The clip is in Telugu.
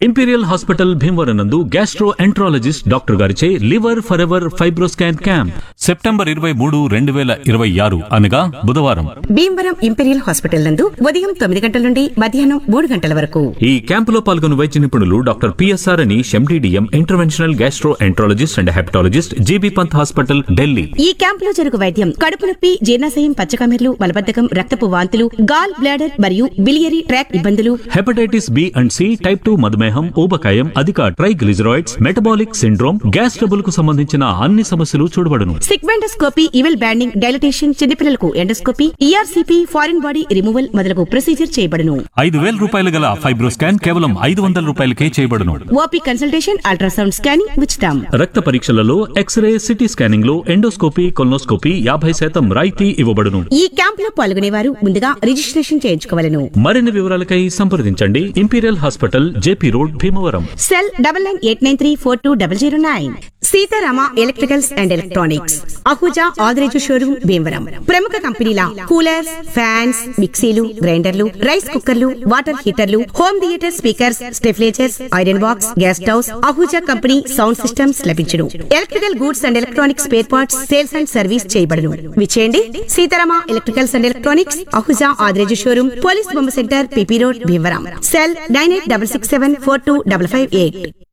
ఇంపీరియల్ హాస్పిటల్ భీమవరం నందు గ్యాస్ట్రో ఎంట్రాలజిస్ట్ డాక్టర్ గారిచే liver for ever fibroscan camp September ఇరవై మూడు రెండు వేల ఇరవై ఆరు అనగా బుధవారం భీమవరం ఇంపీరియల్ హాస్పిటల్ నందు ఉదయం తొమ్మిది గంటల నుండి మధ్యాహ్నం మూడు గంటల వరకు ఈ క్యాంపులో పాల్గొన్న వైద్య నిపుణులు doctor PSR Anish MD DM interventional gastroenterologist and hepatologist GB Pant hospital Delhi ఈ క్యాంపులో జరుగు వైద్యం కడుపు నొప్పి జీర్ణాశయం పచ్చకమెర్లు మలబద్ధకం రక్తపు వాంతులు గాల్ బ్లాడర్ మరియు బిలియరీ ట్రాక్ ఇబ్బందులు hepatitis B and C type two మధుమేహం ఊబకాయం అధిక triglycerides metabolic syndrome gas trouble కు సంబంధించిన అన్ని సమస్యలు చూడబడును సిగ్మెండోస్కోపీ ఇవెల్ బ్యాండింగ్ డైలటేషన్ చిన్నపిల్లలకు endoscopy ERCP foreign body removal మొదలగు ప్రొసీజర్ చేయబడును ఐదు వేల రూపాయలు గల ఫైబ్రోస్కాన్ కేవలం ఐదు వందల రూపాయలకే చేయబడును ఓపీ కన్సల్టేషన్ అల్ట్రాసౌండ్ స్కానింగ్ ఉచితం రక్త పరీక్షలలో ఎక్స్రే సిటీ స్కానింగ్ లో ఎండోస్కోపీ కొల్నోస్కోపీ యాభై శాతం రాయితీ ఇవ్వబడును ఈ క్యాంపులో పాల్గొనేవారు ముందుగా రిజిస్ట్రేషన్ చేయించుకోవాలను మరిన్ని వివరాలకై సంప్రదించండి Imperial hospital JP road Bhimavaram cell double nine eight nine three four two double zero nine Seetharama electricals and electronics Ahuja Adireju showroom Bhimavaram ప్రముఖ కంపెనీల కూలర్స్ ఫ్యాన్స్ మిక్సీలు గ్రైండర్లు రైస్ కుక్కర్లు వాటర్ హీటర్లు home theatre speakers stabilizers iron box gas stoves Ahuja company sound systems లభించును electrical goods and electronics spare parts sales and service చేయబడును విచేయండి Seetharama electricals and electronics Ahuja Adireju showroom police బొమ్మ centre PP road Bhimavaram cell nine eight double six seven four two double five eight